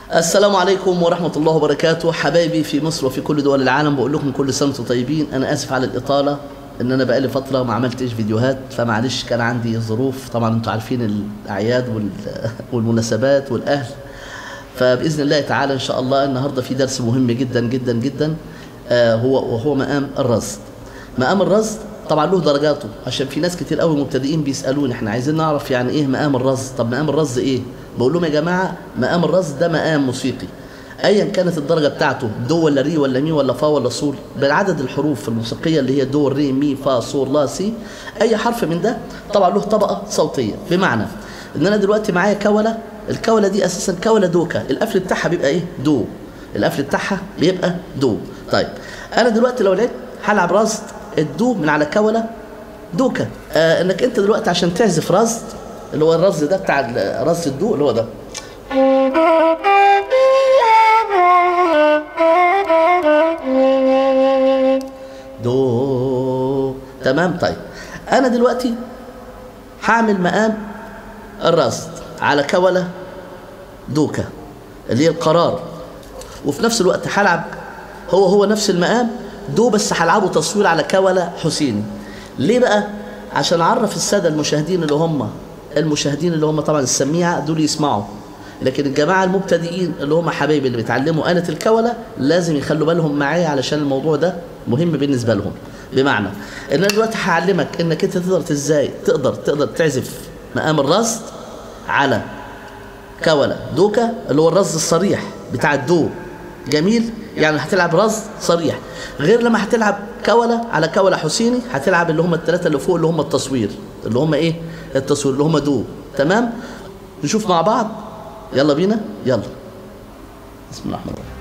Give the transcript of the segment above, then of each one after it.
السلام عليكم ورحمة الله وبركاته حبايبي في مصر وفي كل دول العالم بقول لكم كل سنة وانتم طيبين أنا آسف على الإطالة إن أنا بقالي فترة ما عملتش فيديوهات فمعلش كان عندي ظروف طبعا أنتم عارفين الأعياد وال- والمناسبات والأهل فبإذن الله تعالى إن شاء الله النهاردة في درس مهم جدا جدا جدا آه، هو وهو مقام الرصد مقام الرصد طبعا له درجاته عشان في ناس كتير قوي مبتدئين بيسالوني احنا عايزين نعرف يعني ايه مقام الرصد طب مقام الرصد ايه بقول لهم يا جماعه مقام الرصد ده مقام موسيقي ايا كانت الدرجه بتاعته دو ولا ري ولا مي ولا فا ولا صول بالعدد الحروف الموسيقيه اللي هي دو ري مي فا صول لا سي اي حرف من ده طبعا له طبقه صوتيه بمعنى ان انا دلوقتي معايا كوله الكوله دي اساسا كوله دوكا القفل بتاعها بيبقى ايه دو القفل بتاعها بيبقى دو طيب انا دلوقتي لو لعبت هلعب رصد الدو من على كوله دوكا آه انك انت دلوقتي عشان تعزف رصد اللي هو الرصد ده بتاع ال- رصد الدو اللي هو ده دو تمام طيب انا دلوقتي هعمل مقام الرصد على كوله دوكا اللي هي القرار وفي نفس الوقت هلعب هو هو نفس المقام دو بس هلعبه تصوير على كوله حسيني ليه بقى عشان اعرف الساده المشاهدين اللي هم المشاهدين اللي هم طبعا السميعه دول يسمعوا لكن الجماعه المبتدئين اللي هم حبايبي اللي بيتعلموا آلة الكوله لازم يخلوا بالهم معايا علشان الموضوع ده مهم بالنسبه لهم بمعنى ان انا دلوقتي هعلمك انك انت تقدر ازاي تقدر تقدر تعزف مقام الرصد على كولا دوكا اللي هو الرصد الصريح بتاع الدو جميل يعني هتلعب رصد صريح غير لما هتلعب كولا على كولا حسيني هتلعب اللي هم الثلاثه اللي فوق اللي هم التصوير اللي هم ايه التصوير اللي هم دو تمام نشوف مع بعض يلا بينا يلا بسم الله الرحمن الرحيم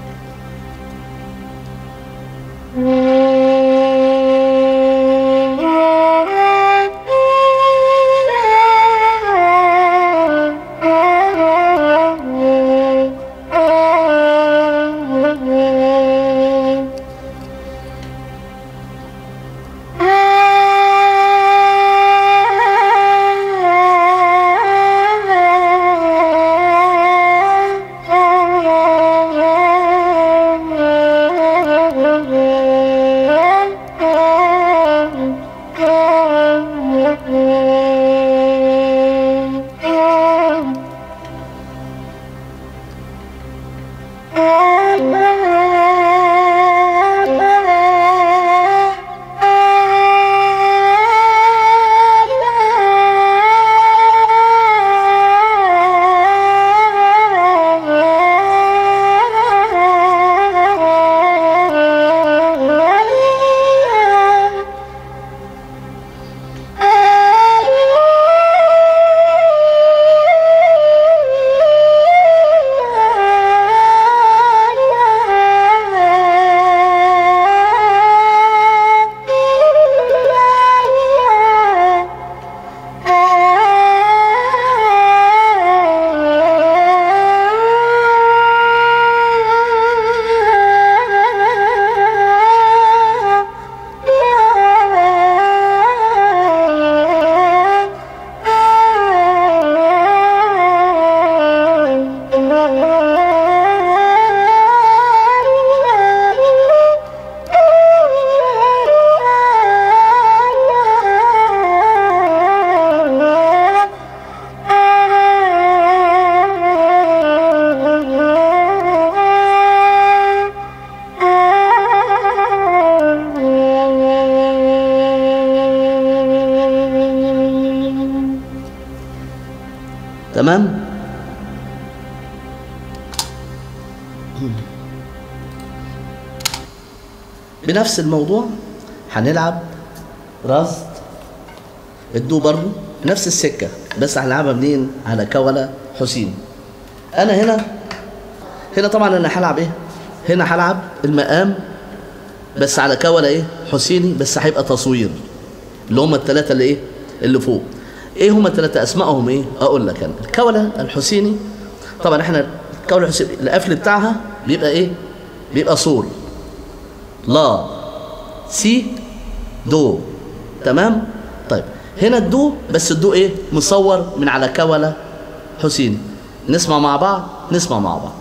تمام بنفس الموضوع هنلعب رصد الدو برضو نفس السكه بس هنلعبها منين على كولا حسين انا هنا هنا طبعا انا هلعب ايه هنا هلعب المقام بس على كولا ايه حسيني بس هيبقى تصوير اللي هم الثلاثه اللي ايه اللي فوق ايه هم الثلاثه اسمائهم ايه اقول لك انا الكولا الحسيني طبعا احنا الكولا الحسيني القفل بتاعها بيبقى ايه بيبقى صول لا سي دو تمام طيب هنا الدو بس الدو ايه مصور من على كولا حسيني نسمع مع بعض نسمع مع بعض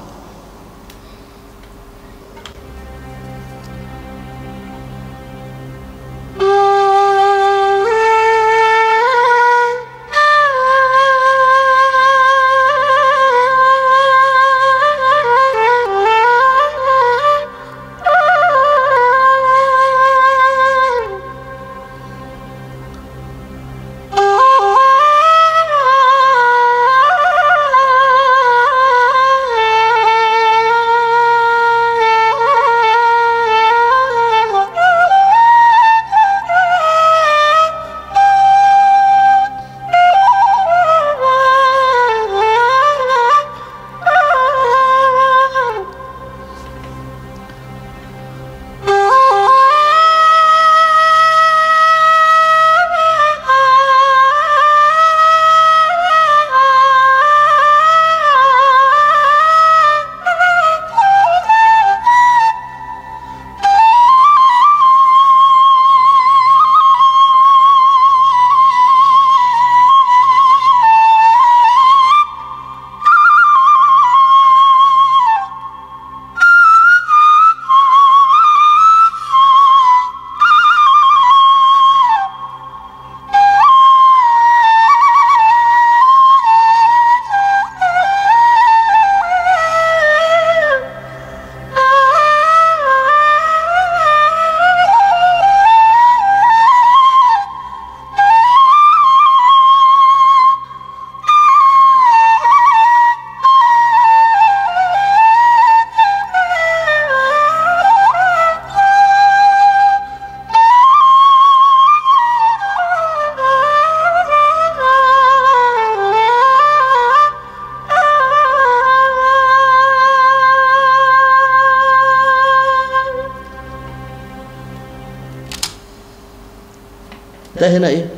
ده هنا ايه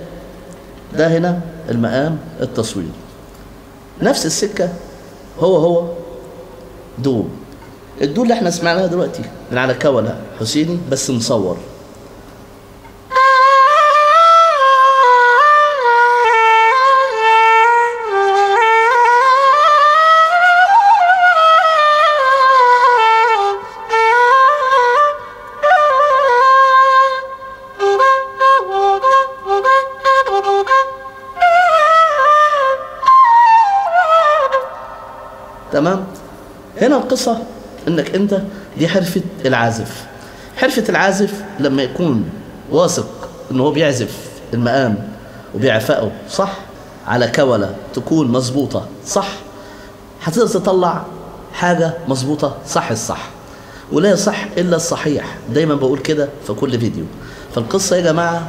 ده هنا المقام التصويري نفس السكة هو هو دول الدول اللي احنا سمعناها دلوقتي من على كولا حسيني بس مصور تمام هنا القصة انك انت دي حرفة العازف حرفة العازف لما يكون واثق ان هو بيعزف المقام وبيعفقه صح على كولة تكون مظبوطة صح هتقدر تطلع حاجة مظبوطة صح الصح ولا يصح إلا الصحيح دايما بقول كده في كل فيديو فالقصة يا جماعة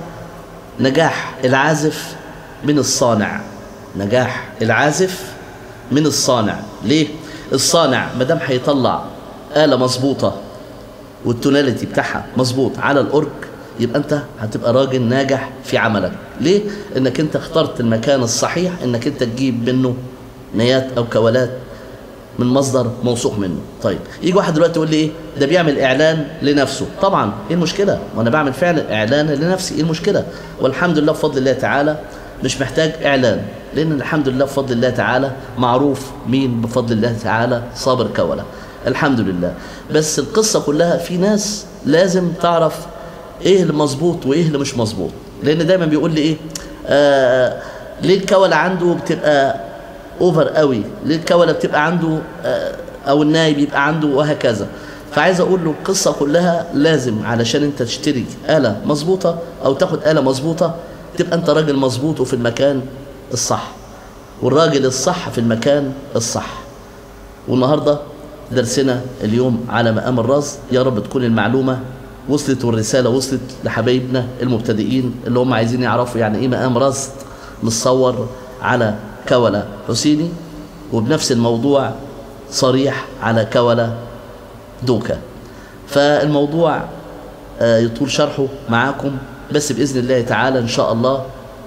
نجاح العازف من الصانع نجاح العازف من الصانع ليه الصانع ما دام هيطلع آلة مظبوطة والتوناليتي بتاعها مظبوط على الأورج يبقى أنت هتبقى راجل ناجح في عملك ليه؟ إنك أنت اخترت المكان الصحيح إنك أنت تجيب منه نيات أو كولات من مصدر موثوق منه طيب يجي واحد دلوقتي يقول لي ايه ده بيعمل اعلان لنفسه طبعا ايه المشكله وانا بعمل فعلا اعلان لنفسي ايه المشكله والحمد لله بفضل الله تعالى مش محتاج اعلان لان الحمد لله بفضل الله تعالى معروف مين بفضل الله تعالى صابر كولا الحمد لله بس القصه كلها في ناس لازم تعرف ايه اللي مظبوط وايه اللي مش مظبوط لان دايما بيقول لي ايه آه ليه الكولا عنده بتبقى اوفر قوي ليه الكولا بتبقى عنده آه او الناي بيبقى عنده وهكذا فعايز اقول له القصه كلها لازم علشان انت تشتري اله مظبوطه او تاخد اله مظبوطه تبقى انت راجل مظبوط وفي المكان الصح والراجل الصح في المكان الصح والنهارده درسنا اليوم على مقام الرصد يا رب تكون المعلومه وصلت والرساله وصلت لحبايبنا المبتدئين اللي هم عايزين يعرفوا يعني ايه مقام رصد متصور على كولا حسيني وبنفس الموضوع صريح على كولا دوكا فالموضوع يطول شرحه معاكم بس بإذن الله تعالى إن شاء الله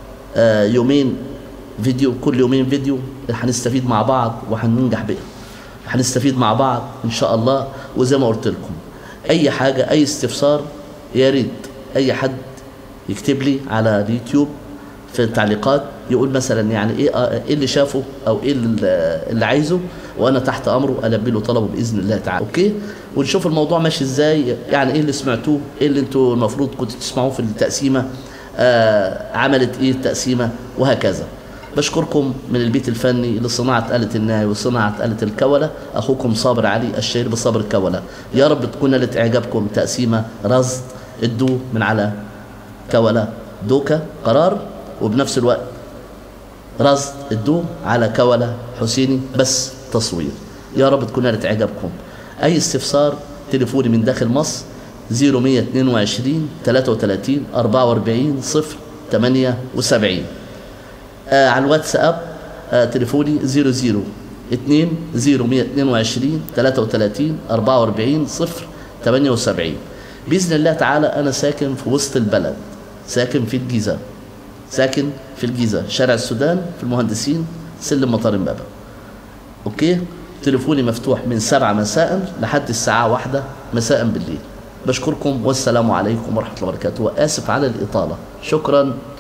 يومين فيديو كل يومين فيديو هنستفيد مع بعض وهننجح بيه هنستفيد مع بعض إن شاء الله وزي ما قلت لكم أي حاجة أي استفسار يا ريت أي حد يكتب لي على اليوتيوب في التعليقات يقول مثلا يعني ايه آه، ايه اللي شافه او ايه اللي اللي عايزه وانا تحت امره البي له طلبه باذن الله تعالى اوكي ونشوف الموضوع ماشي ازاي يعني ايه اللي سمعتوه ايه اللي انتوا المفروض كنتوا تسمعوه في التقسيمه آه عملت ايه التقسيمه وهكذا بشكركم من البيت الفني لصناعة آلة الناي وصناعة آلة الكولة أخوكم صابر علي الشهير بصبر الكولة يا رب تكون نالت إعجابكم تقسيمة رصد الدو من على كولة دوكا قرار وبنفس الوقت رصد الدو على كولة حسيني بس تصوير يا رب تكون نالت إعجابكم أي استفسار تليفوني من داخل مصر 0122 33 44 0 78 آه على الواتساب آه تليفوني 00 2 0122 33 44 0 78 باذن الله تعالى انا ساكن في وسط البلد ساكن في الجيزه ساكن في الجيزه شارع السودان في المهندسين سلم مطار امبابه اوكي تليفوني مفتوح من 7 مساء لحد الساعه واحدة مساء بالليل بشكركم والسلام عليكم ورحمه الله وبركاته واسف على الاطاله شكرا